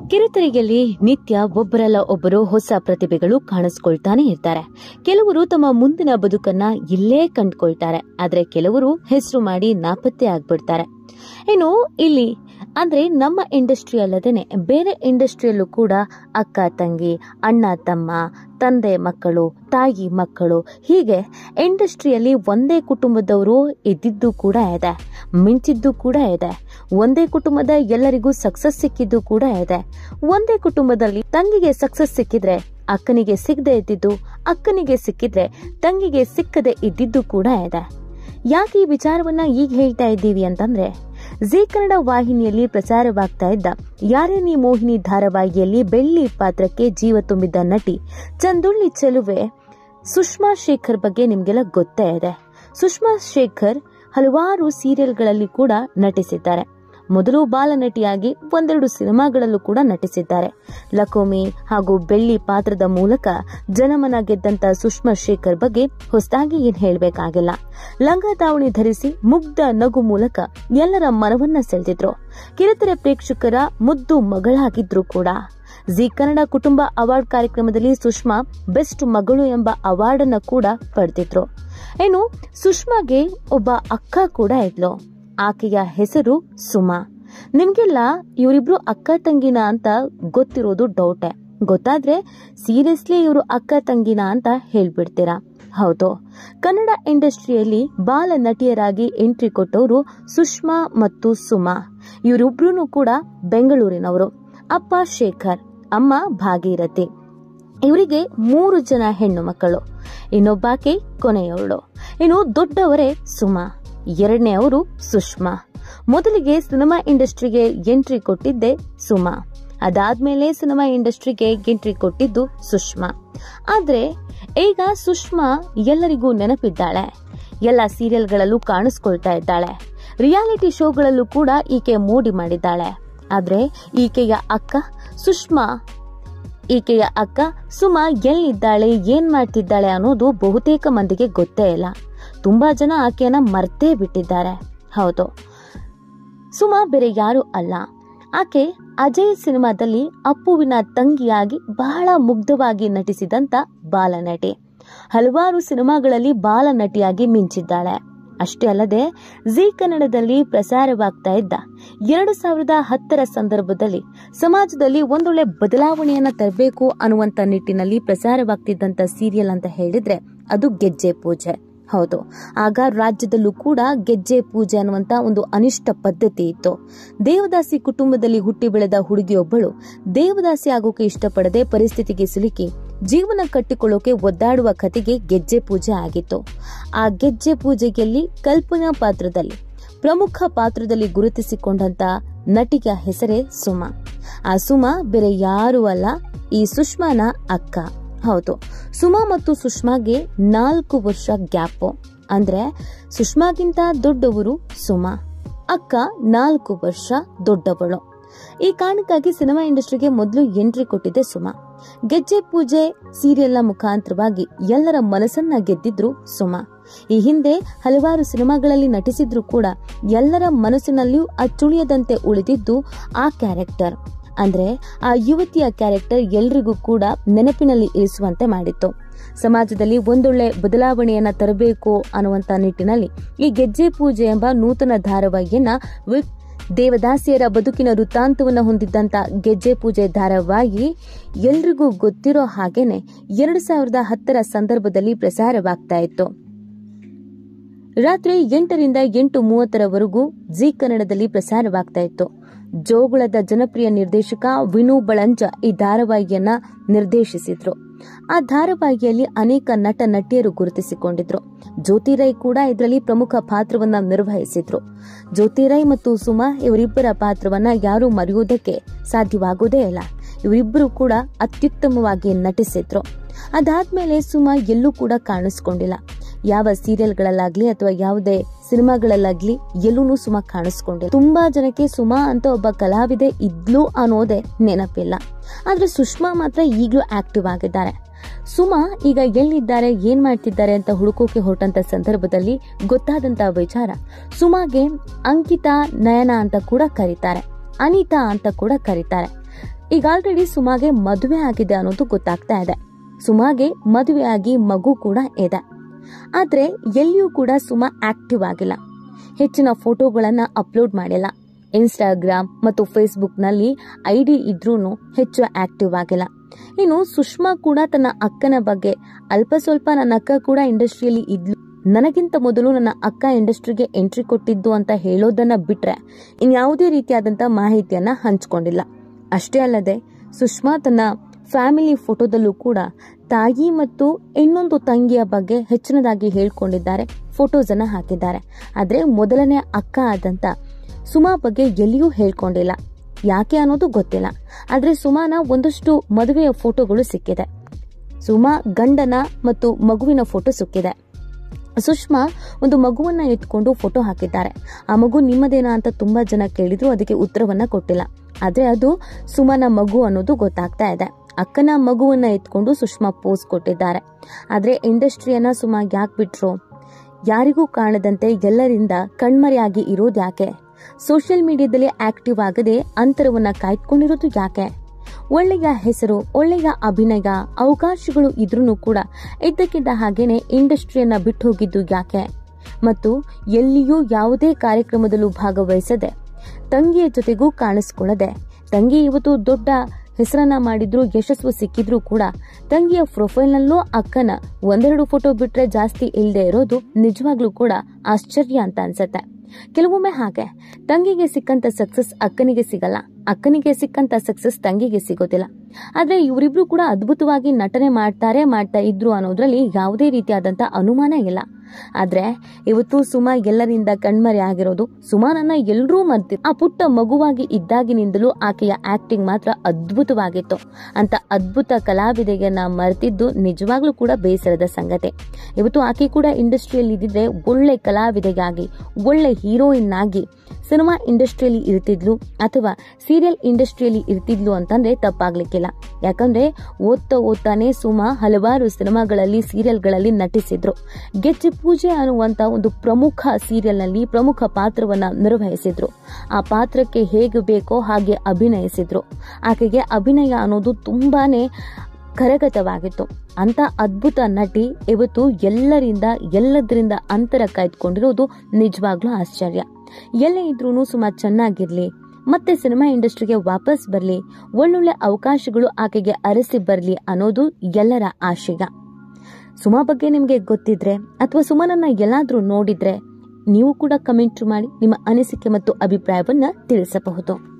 ಕಿರುತೆರೆಯಲ್ಲಿ ನಿತ್ಯ ಒಬ್ಬರಲ್ಲ ಒಬ್ಬರು ಹೊಸ ಪ್ರತಿಭೆಗಳು ಕಾಣಿಸ್ಕೊಳ್ತಾನೆ ಇರ್ತಾರೆ ಕೆಲವರು ತಮ್ಮ ಮುಂದಿನ ಬದುಕನ್ನ ಇಲ್ಲೇ ಕಂಡ್ಕೊಳ್ತಾರೆ ಆದ್ರೆ ಕೆಲವರು ಹೆಸರು ಮಾಡಿ ನಾಪತ್ತೆ ಆಗ್ಬಿಡ್ತಾರೆ ಇನ್ನು ಇಲ್ಲಿ ಅಂದ್ರೆ ನಮ್ಮ ಇಂಡಸ್ಟ್ರಿ ಅಲ್ಲದೇನೆ ಬೇರೆ ಇಂಡಸ್ಟ್ರಿಯಲ್ಲೂ ಕೂಡ ಅಕ್ಕ ತಂಗಿ ಅಣ್ಣ ತಮ್ಮ ತಂದೆ ಮಕ್ಕಳು ತಾಯಿ ಮಕ್ಕಳು ಹೀಗೆ ಇಂಡಸ್ಟ್ರಿಯಲ್ಲಿ ಒಂದೇ ಕುಟುಂಬದವರು ಇದ್ದಿದ್ದು ಕೂಡ ಇದೆ ಮಿಂಚಿದ್ದು ಕೂಡ ಇದೆ ಒಂದೇ ಕುಟುಂಬದ ಎಲ್ಲರಿಗೂ ಸಕ್ಸಸ್ ಸಿಕ್ಕಿದ್ದು ಕೂಡ ಇದೆ ಒಂದೇ ಕುಟುಂಬದಲ್ಲಿ ತಂಗಿಗೆ ಸಕ್ಸಸ್ ಸಿಕ್ಕಿದ್ರೆ ಅಕ್ಕನಿಗೆ ಸಿಗದೆ ಇದ್ದಿದ್ದು ಅಕ್ಕನಿಗೆ ಸಿಕ್ಕಿದ್ರೆ ತಂಗಿಗೆ ಸಿಕ್ಕದೆ ಇದ್ದಿದ್ದು ಕೂಡ ಇದೆ ಯಾಕೆ ಈ ವಿಚಾರವನ್ನ ಈಗ ಹೇಳ್ತಾ ಇದ್ದೀವಿ ಅಂತಂದ್ರೆ ಜಿ ಕನ್ನಡ ವಾಹಿನಿಯಲ್ಲಿ ಪ್ರಸಾರವಾಗ್ತಾ ಇದ್ದ ಯಾರೇ ನೀ ಮೋಹಿನಿ ಧಾರಾವಾಹಿಯಲ್ಲಿ ಬೆಳ್ಳಿ ಪಾತ್ರಕ್ಕೆ ಜೀವ ತುಂಬಿದ್ದ ನಟಿ ಚಂದುಳ್ಳಿ ಚೆಲುವೆ ಸುಷ್ಮಾ ಶೇಖರ್ ಬಗ್ಗೆ ನಿಮ್ಗೆಲ್ಲ ಗೊತ್ತೇ ಇದೆ ಸುಷ್ಮಾ ಶೇಖರ್ ಹಲವಾರು ಸೀರಿಯಲ್ಗಳಲ್ಲಿ ಕೂಡ ನಟಿಸಿದ್ದಾರೆ ಮೊದಲು ಬಾಲನಟಿಯಾಗಿ ಒಂದೆರಡು ಸಿನಿಮಾಗಳಲ್ಲೂ ಕೂಡ ನಟಿಸಿದ್ದಾರೆ ಲಕೋಮಿ ಹಾಗೂ ಬೆಳ್ಳಿ ಪಾತ್ರದ ಮೂಲಕ ಜನಮನ ಗೆದ್ದಂತ ಸುಷ್ಮಾ ಶೇಖರ್ ಬಗ್ಗೆ ಹೊಸದಾಗಿ ಏನ್ ಹೇಳ್ಬೇಕಾಗಿಲ್ಲ ಲಂಗ ದಾವಣಿ ಧರಿಸಿ ಮುಗ್ಧ ನಗು ಮೂಲಕ ಎಲ್ಲರ ಮನವನ್ನ ಸೆಳೆದಿದ್ರು ಕಿರುತೆರೆ ಪ್ರೇಕ್ಷಕರ ಮುದ್ದು ಮಗಳಾಗಿದ್ರು ಕೂಡ ಜಿ ಕನ್ನಡ ಕುಟುಂಬ ಅವಾರ್ಡ್ ಕಾರ್ಯಕ್ರಮದಲ್ಲಿ ಸುಷ್ಮಾ ಬೆಸ್ಟ್ ಮಗಳು ಎಂಬ ಅವಾರ್ಡ್ ಅನ್ನ ಕೂಡ ಪಡೆದಿದ್ರು ಇನ್ನು ಸುಷ್ಮಾಗೆ ಒಬ್ಬ ಅಕ್ಕ ಕೂಡ ಇದ್ಲು ಆಕೆಯ ಹೆಸರು ಸುಮಾ ನಿಮ್ಗೆಲ್ಲ ಇವರಿಬ್ರು ಅಕ್ಕ ತಂಗಿನ ಅಂತ ಗೊತ್ತಿರೋದು ಡೌಟೆ ಗೊತ್ತಾದ್ರೆ ಸೀರಿಯಸ್ಲಿ ಇವರು ಅಕ್ಕ ತಂಗಿನ ಅಂತ ಹೇಳ್ಬಿಡ್ತೀರಾ ಹೌದು ಕನ್ನಡ ಇಂಡಸ್ಟ್ರಿಯಲ್ಲಿ ಬಾಲ ನಟಿಯರಾಗಿ ಎಂಟ್ರಿ ಕೊಟ್ಟವರು ಸುಷ್ಮಾ ಮತ್ತು ಸುಮಾ ಇವರಿಬ್ರು ಕೂಡ ಬೆಂಗಳೂರಿನವರು ಅಪ್ಪ ಶೇಖರ್ ಅಮ್ಮ ಭಾಗೀರಥಿ ಇವರಿಗೆ ಮೂರು ಜನ ಹೆಣ್ಣು ಮಕ್ಕಳು ಇನ್ನೊಬ್ಬಾಕೆ ಕೊನೆಯವಳು ಇನ್ನು ದೊಡ್ಡವರೇ ಸುಮಾ ಎರಡನೇ ಅವರು ಸುಷ್ಮಾ ಮೊದಲಿಗೆ ಸಿನಿಮಾ ಇಂಡಸ್ಟ್ರಿಗೆ ಎಂಟ್ರಿ ಕೊಟ್ಟಿದ್ದೆ ಸುಮಾ ಅದಾದ್ಮೇಲೆ ಸಿನಿಮಾ ಇಂಡಸ್ಟ್ರಿಗೆ ಎಂಟ್ರಿ ಕೊಟ್ಟಿದ್ದು ಸುಷ್ಮಾ ಆದ್ರೆ ಈಗ ಸುಷ್ಮಾ ಎಲ್ಲರಿಗೂ ನೆನಪಿದ್ದಾಳೆ ಎಲ್ಲ ಸೀರಿಯಲ್ಗಳಲ್ಲೂ ಕಾಣಿಸ್ಕೊಳ್ತಾ ಇದ್ದಾಳೆ ರಿಯಾಲಿಟಿ ಶೋಗಳಲ್ಲೂ ಕೂಡ ಈಕೆ ಮೋಡಿ ಮಾಡಿದ್ದಾಳೆ ಆದ್ರೆ ಈಕೆಯ ಅಕ್ಕ ಸುಷ್ಮಾ ಈಕೆಯ ಅಕ್ಕ ಸುಮಾ ಎಲ್ಲಿದ್ದಾಳೆ ಏನ್ ಮಾಡ್ತಿದ್ದಾಳೆ ಅನ್ನೋದು ಬಹುತೇಕ ಮಂದಿಗೆ ಗೊತ್ತೇ ಇಲ್ಲ ತುಂಬಾ ಜನ ಆಕೆಯನ್ನ ಮರ್ತೇ ಬಿಟ್ಟಿದ್ದಾರೆ ಹೌದು ಸುಮಾ ಬೇರೆ ಯಾರು ಅಲ್ಲ ಆಕೆ ಅಜಯ್ ಸಿನಿಮಾದಲ್ಲಿ ಅಪ್ಪುವಿನ ತಂಗಿಯಾಗಿ ಬಹಳ ಮುಗ್ಧವಾಗಿ ನಟಿಸಿದಂತ ಬಾಲನಟಿ ಹಲವಾರು ಸಿನಿಮಾಗಳಲ್ಲಿ ಬಾಲನಟಿಯಾಗಿ ಮಿಂಚಿದ್ದಾಳೆ ಅಷ್ಟೇ ಅಲ್ಲದೆ ಜಿ ಕನ್ನಡದಲ್ಲಿ ಪ್ರಸಾರವಾಗ್ತಾ ಇದ್ದ ಎರಡು ಸಾವಿರದ ಹತ್ತರ ಸಂದರ್ಭದಲ್ಲಿ ಸಮಾಜದಲ್ಲಿ ಒಂದೊಳ್ಳೆ ಬದಲಾವಣೆಯನ್ನ ತರಬೇಕು ಅನ್ನುವಂತ ನಿಟ್ಟಿನಲ್ಲಿ ಪ್ರಸಾರವಾಗ್ತಿದ್ದಂತ ಸೀರಿಯಲ್ ಅಂತ ಹೇಳಿದ್ರೆ ಅದು ಗೆಜ್ಜೆ ಪೂಜೆ ಹೌದು ಆಗ ರಾಜ್ಯದಲ್ಲೂ ಕೂಡ ಗೆಜ್ಜೆ ಪೂಜೆ ಅನ್ನುವಂತ ಒಂದು ಅನಿಷ್ಟ ಪದ್ಧತಿ ಇತ್ತು ದೇವದಾಸಿ ಕುಟುಂಬದಲ್ಲಿ ಹುಟ್ಟಿ ಬೆಳೆದ ಹುಡುಗಿಯೊಬ್ಬಳು ದೇವದಾಸಿ ಆಗೋಕೆ ಇಷ್ಟಪಡದೆ ಪರಿಸ್ಥಿತಿಗೆ ಸಿಲುಕಿ ಜೀವನ ಕಟ್ಟಿಕೊಳ್ಳೋಕೆ ಒದ್ದಾಡುವ ಕತೆಗೆ ಗೆಜ್ಜೆ ಪೂಜೆ ಆಗಿತ್ತು ಆ ಗೆಜ್ಜೆ ಪೂಜೆಯಲ್ಲಿ ಕಲ್ಪನಾ ಪಾತ್ರದಲ್ಲಿ ಪ್ರಮುಖ ಪಾತ್ರದಲ್ಲಿ ಗುರುತಿಸಿಕೊಂಡಂತ ನಟಿಯ ಹೆಸರೇ ಸುಮಾ ಆ ಸುಮಾ ಬೇರೆ ಯಾರೂ ಅಲ್ಲ ಈ ಸುಷ್ಮಾನ ಅಕ್ಕ ಹೌದು ಸುಮಾ ಮತ್ತು ಸುಷ್ಮಾಗೆ ನಾಲ್ಕು ವರ್ಷ ಗ್ಯಾಪ್ ಅಂದ್ರೆ ಸುಷ್ಮಾಗಿಂತ ದೊಡ್ಡವರು ಸುಮಾ ಅಕ್ಕ ನಾಲ್ಕು ವರ್ಷ ದೊಡ್ಡವಳು ಈ ಕಾರಣಕ್ಕಾಗಿ ಸಿನಿಮಾ ಇಂಡಸ್ಟ್ರಿಗೆ ಮೊದಲು ಎಂಟ್ರಿ ಕೊಟ್ಟಿದ್ದೆ ಸುಮಾ ಗೆಜ್ಜೆ ಪೂಜೆ ಸೀರಿಯಲ್ನ ಮುಖಾಂತರವಾಗಿ ಎಲ್ಲರ ಮನಸ್ಸನ್ನ ಗೆದ್ದಿದ್ರು ಸುಮಾ ಈ ಹಿಂದೆ ಹಲವಾರು ಸಿನಿಮಾಗಳಲ್ಲಿ ನಟಿಸಿದ್ರು ಕೂಡ ಎಲ್ಲರ ಮನಸ್ಸಿನಲ್ಲಿಯೂ ಅಚ್ಚುಳಿಯದಂತೆ ಉಳಿದಿದ್ದು ಆ ಕ್ಯಾರೆಕ್ಟರ್ ಅಂದ್ರೆ ಆ ಯುವತಿಯ ಕ್ಯಾರೆಕ್ಟರ್ ಎಲ್ರಿಗೂ ಕೂಡ ನೆನಪಿನಲ್ಲಿ ಇರಿಸುವಂತೆ ಮಾಡಿತ್ತು ಸಮಾಜದಲ್ಲಿ ಒಂದೊಳ್ಳೆ ಬದಲಾವಣೆಯನ್ನ ತರಬೇಕು ಅನ್ನುವಂತ ನಿಟ್ಟಿನಲ್ಲಿ ಈ ಗೆಜ್ಜೆ ಪೂಜೆ ಎಂಬ ನೂತನ ಧಾರಾವಾಹಿಯನ್ನ ವಿ- ದೇವದಾಸಿಯರ ಬದುಕಿನ ವೃತ್ತಾಂತವನ್ನು ಹೊಂದಿದ್ದಂತ ಗೆಜ್ಜೆ ಪೂಜೆ ಧಾರಾವಾಹಿ ಎಲ್ರಿಗೂ ಗೊತ್ತಿರೋ ಹಾಗೇನೆ ಎರಡು ಸಾವಿರದ ಹತ್ತರ ಸಂದರ್ಭದಲ್ಲಿ ಪ್ರಸಾರವಾಗ್ತಾ ಇತ್ತು ರಾತ್ರಿ ಎಂಟರಿಂದ ಎಂಟು ಮೂವತ್ತರವರೆಗೂ ಜಿ ಕನ್ನಡದಲ್ಲಿ ಪ್ರಸಾರವಾಗ್ತಾ ಇತ್ತು ಜೋಗುಳದ ಜನಪ್ರಿಯ ನಿರ್ದೇಶಕ ವಿನು ಬಳಂಜ ಈ ಧಾರಾವಾಹಿಯನ್ನ ನಿರ್ದೇಶಿಸಿದ್ರು ಆ ಧಾರಾವಾಹಿಯಲ್ಲಿ ಅನೇಕ ನಟ ನಟಿಯರು ಗುರುತಿಸಿಕೊಂಡಿದ್ರು ಜ್ಯೋತಿ ರೈ ಕೂಡ ಇದರಲ್ಲಿ ಪ್ರಮುಖ ಪಾತ್ರವನ್ನ ನಿರ್ವಹಿಸಿದ್ರು ಜ್ಯೋತಿ ರೈ ಮತ್ತು ಸುಮಾ ಇವರಿಬ್ಬರ ಪಾತ್ರವನ್ನ ಯಾರೂ ಮರೆಯುವುದಕ್ಕೆ ಸಾಧ್ಯವಾಗುವುದೇ ಇಲ್ಲ ಇವರಿಬ್ಬರು ಕೂಡ ಅತ್ಯುತ್ತಮವಾಗಿ ನಟಿಸಿದ್ರು ಅದಾದ್ಮೇಲೆ ಸುಮಾ ಎಲ್ಲೂ ಕೂಡ ಕಾಣಿಸ್ಕೊಂಡಿಲ್ಲ ಯಾವ ಸೀರಿಯಲ್ಗಳಲ್ಲಾಗ್ಲಿ ಅಥವಾ ಯಾವುದೇ ಸಿನಿಮಾಗಳಲ್ಲಾಗ್ಲಿ ಎಲ್ಲೂ ಸುಮಾ ಕಾಣಿಸ್ಕೊಂಡಿಲ್ಲ ತುಂಬಾ ಜನಕ್ಕೆ ಸುಮಾ ಅಂತ ಒಬ್ಬ ಕಲಾವಿದೆ ಇದ್ಲು ಅನ್ನೋದೇ ನೆನಪಿಲ್ಲ ಆದ್ರೆ ಸುಷ್ಮಾ ಮಾತ್ರ ಈಗಲೂ ಆಕ್ಟಿವ್ ಆಗಿದ್ದಾರೆ ಸುಮಾ ಈಗ ಎಲ್ಲಿದ್ದಾರೆ ಏನ್ ಮಾಡ್ತಿದ್ದಾರೆ ಅಂತ ಹುಡುಕೋಕೆ ಹೊರಟಂತ ಸಂದರ್ಭದಲ್ಲಿ ಗೊತ್ತಾದಂತ ವಿಚಾರ ಸುಮಾಗೆ ಅಂಕಿತಾ ನಯನ ಅಂತ ಕೂಡ ಕರೀತಾರೆ ಅನಿತಾ ಅಂತ ಕೂಡ ಕರೀತಾರೆ ಈಗ ಆಲ್ರೆಡಿ ಸುಮಾಗೆ ಮದುವೆ ಆಗಿದೆ ಅನ್ನೋದು ಗೊತ್ತಾಗ್ತಾ ಇದೆ ಸುಮಾಗೆ ಮದುವೆ ಆಗಿ ಮಗು ಕೂಡ ಇದೆ ಆದ್ರೆ ಎಲ್ಲಿಯೂ ಕೂಡ ಸುಮಾ ಆಕ್ಟಿವ್ ಆಗಿಲ್ಲ ಹೆಚ್ಚಿನ ಫೋಟೋಗಳನ್ನ ಅಪ್ಲೋಡ್ ಮಾಡಿಲ್ಲ ಇನ್ಸ್ಟಾಗ್ರಾಮ್ ಮತ್ತು ಫೇಸ್ಬುಕ್ನಲ್ಲಿ ಐಡಿ ಇದ್ರೂ ಹೆಚ್ಚು ಆಕ್ಟಿವ್ ಆಗಿಲ್ಲ ಇನ್ನು ಸುಷ್ಮಾ ಕೂಡ ತನ್ನ ಅಕ್ಕನ ಬಗ್ಗೆ ಅಲ್ಪ ಸ್ವಲ್ಪ ನನ್ನ ಅಕ್ಕ ಕೂಡ ಇಂಡಸ್ಟ್ರಿಯಲ್ಲಿ ಇದ್ಲು ನನಗಿಂತ ಮೊದಲು ನನ್ನ ಅಕ್ಕ ಇಂಡಸ್ಟ್ರಿಗೆ ಎಂಟ್ರಿ ಕೊಟ್ಟಿದ್ದು ಅಂತ ಹೇಳೋದನ್ನ ಬಿಟ್ರೆ ಇನ್ಯಾವುದೇ ರೀತಿಯಾದಂತ ಮಾಹಿತಿಯನ್ನ ಹಂಚ್ಕೊಂಡಿಲ್ಲ ಅಷ್ಟೇ ಅಲ್ಲದೆ ಸುಷ್ಮಾ ತನ್ನ ಫ್ಯಾಮಿಲಿ ಫೋಟೋದಲ್ಲೂ ಕೂಡ ತಾಯಿ ಮತ್ತು ಇನ್ನೊಂದು ತಂಗಿಯ ಬಗ್ಗೆ ಹೆಚ್ಚಿನದಾಗಿ ಹೇಳ್ಕೊಂಡಿದ್ದಾರೆ ಫೋಟೋಸ್ ಅನ್ನ ಹಾಕಿದ್ದಾರೆ ಆದ್ರೆ ಮೊದಲನೇ ಅಕ್ಕ ಆದಂತ ಸುಮಾ ಬಗ್ಗೆ ಎಲ್ಲಿಯೂ ಹೇಳ್ಕೊಂಡಿಲ್ಲ ಯಾಕೆ ಅನ್ನೋದು ಗೊತ್ತಿಲ್ಲ ಆದ್ರೆ ಸುಮಾನ ಒಂದಷ್ಟು ಮದುವೆಯ ಫೋಟೋಗಳು ಸಿಕ್ಕಿದೆ ಸುಮಾ ಗಂಡನ ಮತ್ತು ಮಗುವಿನ ಫೋಟೋ ಸಿಕ್ಕಿದೆ ಸುಷ್ಮಾ ಒಂದು ಮಗುವನ್ನ ಎತ್ಕೊಂಡು ಫೋಟೋ ಹಾಕಿದ್ದಾರೆ ಆ ಮಗು ನಿಮ್ಮದೇನಾ ಅಂತ ತುಂಬಾ ಜನ ಕೇಳಿದ್ರು ಅದಕ್ಕೆ ಉತ್ತರವನ್ನ ಕೊಟ್ಟಿಲ್ಲ ಆದ್ರೆ ಅದು ಸುಮನ ಮಗು ಅನ್ನೋದು ಗೊತ್ತಾಗ್ತಾ ಇದೆ ಅಕ್ಕನ ಮಗುವನ್ನ ಎತ್ಕೊಂಡು ಸುಷ್ಮಾ ಪೋಸ್ ಕೊಟ್ಟಿದ್ದಾರೆ ಆದ್ರೆ ಇಂಡಸ್ಟ್ರಿಯನ್ನ ಸುಮಾ ಯಾಕೆ ಬಿಟ್ರು ಯಾರಿಗೂ ಕಾಣದಂತೆ ಎಲ್ಲರಿಂದ ಕಣ್ಮರೆಯಾಗಿ ಇರೋದು ಯಾಕೆ ಸೋಷಿಯಲ್ ಮೀಡಿಯಾದಲ್ಲಿ ಆಕ್ಟಿವ್ ಆಗದೆ ಅಂತರವನ್ನ ಕಾಯ್ದುಕೊಂಡಿರೋದು ಯಾಕೆ ಒಳ್ಳೆಯ ಹೆಸರು ಒಳ್ಳೆಯ ಅಭಿನಯ ಅವಕಾಶಗಳು ಇದ್ರೂ ಕೂಡ ಇದ್ದಕ್ಕಿದ್ದ ಹಾಗೇನೆ ಇಂಡಸ್ಟ್ರಿಯನ್ನ ಬಿಟ್ಟು ಹೋಗಿದ್ದು ಯಾಕೆ ಮತ್ತು ಎಲ್ಲಿಯೂ ಯಾವುದೇ ಕಾರ್ಯಕ್ರಮದಲ್ಲೂ ಭಾಗವಹಿಸದೆ ತಂಗಿಯ ಜೊತೆಗೂ ಕಾಣಿಸ್ಕೊಳ್ಳದೆ ತಂಗಿ ಇವತ್ತು ದೊಡ್ಡ ಹೆಸರನ್ನ ಮಾಡಿದ್ರು ಯಶಸ್ಸು ಸಿಕ್ಕಿದ್ರು ಕೂಡ ತಂಗಿಯ ಪ್ರೊಫೈಲ್ನಲ್ಲೂ ಅಕ್ಕನ ಒಂದೆರಡು ಫೋಟೋ ಬಿಟ್ರೆ ಜಾಸ್ತಿ ಇಲ್ಲದೆ ಇರೋದು ನಿಜವಾಗ್ಲೂ ಕೂಡ ಆಶ್ಚರ್ಯ ಅಂತ ಅನ್ಸತ್ತೆ ಕೆಲವೊಮ್ಮೆ ಹಾಗೆ ತಂಗಿಗೆ ಸಿಕ್ಕಂತ ಸಕ್ಸಸ್ ಅಕ್ಕನಿಗೆ ಸಿಗಲ್ಲ ಅಕ್ಕನಿಗೆ ಸಿಕ್ಕಂತ ಸಕ್ಸಸ್ ತಂಗಿಗೆ ಸಿಗೋದಿಲ್ಲ ಆದ್ರೆ ಇವರಿಬ್ರು ಕೂಡ ಅದ್ಭುತವಾಗಿ ನಟನೆ ಮಾಡ್ತಾರೆ ಮಾಡ್ತಾ ಇದ್ರು ಅನ್ನೋದ್ರಲ್ಲಿ ಯಾವುದೇ ರೀತಿಯಾದಂತ ಅನುಮಾನ ಇಲ್ಲ ಆದ್ರೆ ಇವತ್ತು ಸುಮಾ ಎಲ್ಲರಿಂದ ಕಣ್ಮರೆ ಆಗಿರೋದು ಸುಮಾನನ್ನ ಎಲ್ಲರೂ ಮರ್ತಿ ಆ ಪುಟ್ಟ ಮಗುವಾಗಿ ಇದ್ದಾಗಿನಿಂದಲೂ ಆಕೆಯ ಆಕ್ಟಿಂಗ್ ಮಾತ್ರ ಅದ್ಭುತವಾಗಿತ್ತು ಅಂತ ಅದ್ಭುತ ಕಲಾವಿದೆಯನ್ನ ಮರೆತಿದ್ದು ನಿಜವಾಗ್ಲೂ ಕೂಡ ಬೇಸರದ ಸಂಗತಿ ಇವತ್ತು ಆಕೆ ಕೂಡ ಇಂಡಸ್ಟ್ರಿಯಲ್ಲಿ ಇದ್ದಿದ್ರೆ ಒಳ್ಳೆ ಕಲಾವಿದೆಯಾಗಿ ಒಳ್ಳೆ ಹೀರೋಯಿನ್ ಆಗಿ ಸಿನಿಮಾ ಇಂಡಸ್ಟ್ರಿಯಲ್ಲಿ ಇರ್ತಿದ್ಲು ಅಥವಾ ಸೀರಿಯಲ್ ಇಂಡಸ್ಟ್ರಿಯಲ್ಲಿ ಇರ್ತಿದ್ಲು ಅಂತಂದ್ರೆ ತಪ್ಪಾಗ್ಲಿಕ್ಕಿಲ್ಲ ಯಾಕಂದ್ರೆ ಓದ್ತಾ ಓದ್ತಾನೆ ಸುಮಾ ಹಲವಾರು ಸಿನಿಮಾಗಳಲ್ಲಿ ಸೀರಿಯಲ್ಗಳಲ್ಲಿ ನಟಿಸಿದ್ರು ಗೆಜ್ಜೆ ಪೂಜೆ ಅನ್ನುವಂತ ಒಂದು ಪ್ರಮುಖ ಸೀರಿಯಲ್ನಲ್ಲಿ ಪ್ರಮುಖ ಪಾತ್ರವನ್ನ ನಿರ್ವಹಿಸಿದ್ರು ಆ ಪಾತ್ರಕ್ಕೆ ಹೇಗೆ ಬೇಕೋ ಹಾಗೆ ಅಭಿನಯಿಸಿದ್ರು ಆಕೆಗೆ ಅಭಿನಯ ಅನ್ನೋದು ತುಂಬಾನೇ ಕರಗತವಾಗಿತ್ತು ಅಂತ ಅದ್ಭುತ ನಟಿ ಇವತ್ತು ಎಲ್ಲರಿಂದ ಎಲ್ಲದರಿಂದ ಅಂತರ ಕಾಯ್ದುಕೊಂಡಿರೋದು ನಿಜವಾಗ್ಲೂ ಆಶ್ಚರ್ಯ ಎಲ್ಲೇ ಇದ್ರೂ ಸುಮಾ ಚೆನ್ನಾಗಿರ್ಲಿ ಮತ್ತೆ ಸಿನಿಮಾ ಇಂಡಸ್ಟ್ರಿಗೆ ವಾಪಸ್ ಬರಲಿ ಒಳ್ಳೊಳ್ಳೆ ಅವಕಾಶಗಳು ಆಕೆಗೆ ಅರಸಿ ಬರಲಿ ಅನ್ನೋದು ಎಲ್ಲರ ಆಶಯ ಸುಮಾ ಬಗ್ಗೆ ನಿಮಗೆ ಗೊತ್ತಿದ್ರೆ ಅಥವಾ ಸುಮನನ್ನ ಎಲ್ಲಾದ್ರೂ ನೋಡಿದ್ರೆ ನೀವು ಕೂಡ ಕಮೆಂಟ್ ಮಾಡಿ ನಿಮ್ಮ ಅನಿಸಿಕೆ ಮತ್ತು ಅಭಿಪ್ರಾಯವನ್ನ ತಿಳಿಸಬಹುದು